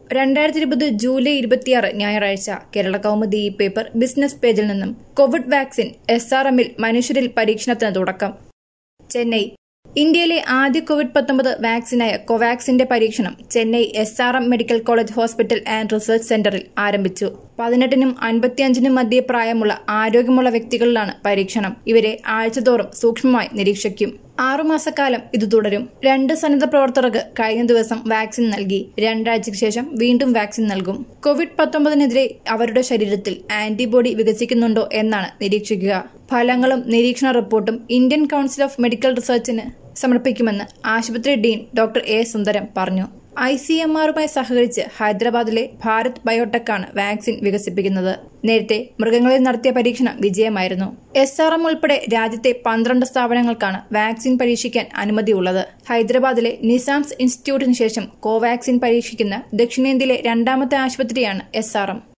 രണ്ടായിരത്തി ഇരുപത് ജൂലൈ ഇരുപത്തിയാറ് ഞായറാഴ്ച കേരള കൗമുദി ഈ പേപ്പർ ബിസിനസ് പേജിൽ നിന്നും കോവിഡ് വാക്സിൻ എസ് ആർ എമ്മിൽ മനുഷ്യരിൽ പരീക്ഷണത്തിന് തുടക്കം ചെന്നൈ ഇന്ത്യയിലെ ആദ്യ കോവിഡ് പത്തൊമ്പത് വാക്സിനായ കോവാക്സിന്റെ പരീക്ഷണം Chennai S R M medical college hospital and research സെന്ററിൽ ആരംഭിച്ചു പതിനെട്ടിനും അൻപത്തിയഞ്ചിനും മധ്യേ പ്രായമുള്ള ആരോഗ്യമുള്ള വ്യക്തികളിലാണ് പരീക്ഷണം ഇവരെ ആഴ്ചതോറും സൂക്ഷ്മമായി നിരീക്ഷിക്കും ആറുമാസക്കാലം ഇത് തുടരും രണ്ട് സന്നദ്ധ പ്രവർത്തകർക്ക് കഴിഞ്ഞ ദിവസം വാക്സിൻ നൽകി രണ്ടാഴ്ചയ്ക്ക് ശേഷം വീണ്ടും വാക്സിൻ നൽകും കോവിഡ് പത്തൊമ്പതിനെതിരെ അവരുടെ ശരീരത്തിൽ ആന്റിബോഡി വികസിക്കുന്നുണ്ടോ എന്നാണ് നിരീക്ഷിക്കുക ഫലങ്ങളും നിരീക്ഷണ റിപ്പോർട്ടും ഇന്ത്യൻ കൌൺസിൽ ഓഫ് മെഡിക്കൽ റിസർച്ചിന് സമർപ്പിക്കുമെന്ന് ആശുപത്രി ഡീൻ ഡോക്ടർ എ സുന്ദരം പറഞ്ഞു ഐ സി എം ആറുമായി സഹകരിച്ച് ഹൈദരാബാദിലെ ഭാരത് ബയോടെക്കാണ് വാക്സിൻ വികസിപ്പിക്കുന്നത് നേരത്തെ മൃഗങ്ങളിൽ നടത്തിയ പരീക്ഷണം വിജയമായിരുന്നു എസ് ആർ എം ഉൾപ്പെടെ രാജ്യത്തെ പന്ത്രണ്ട് സ്ഥാപനങ്ങൾക്കാണ് വാക്സിൻ പരീക്ഷിക്കാൻ അനുമതിയുള്ളത് ഹൈദരാബാദിലെ നിസാംസ് ഇൻസ്റ്റിറ്റ്യൂട്ടിന് ശേഷം കോവാക്സിൻ പരീക്ഷിക്കുന്ന ദക്ഷിണേന്ത്യയിലെ രണ്ടാമത്തെ ആശുപത്രിയാണ് എസ് ആർ എം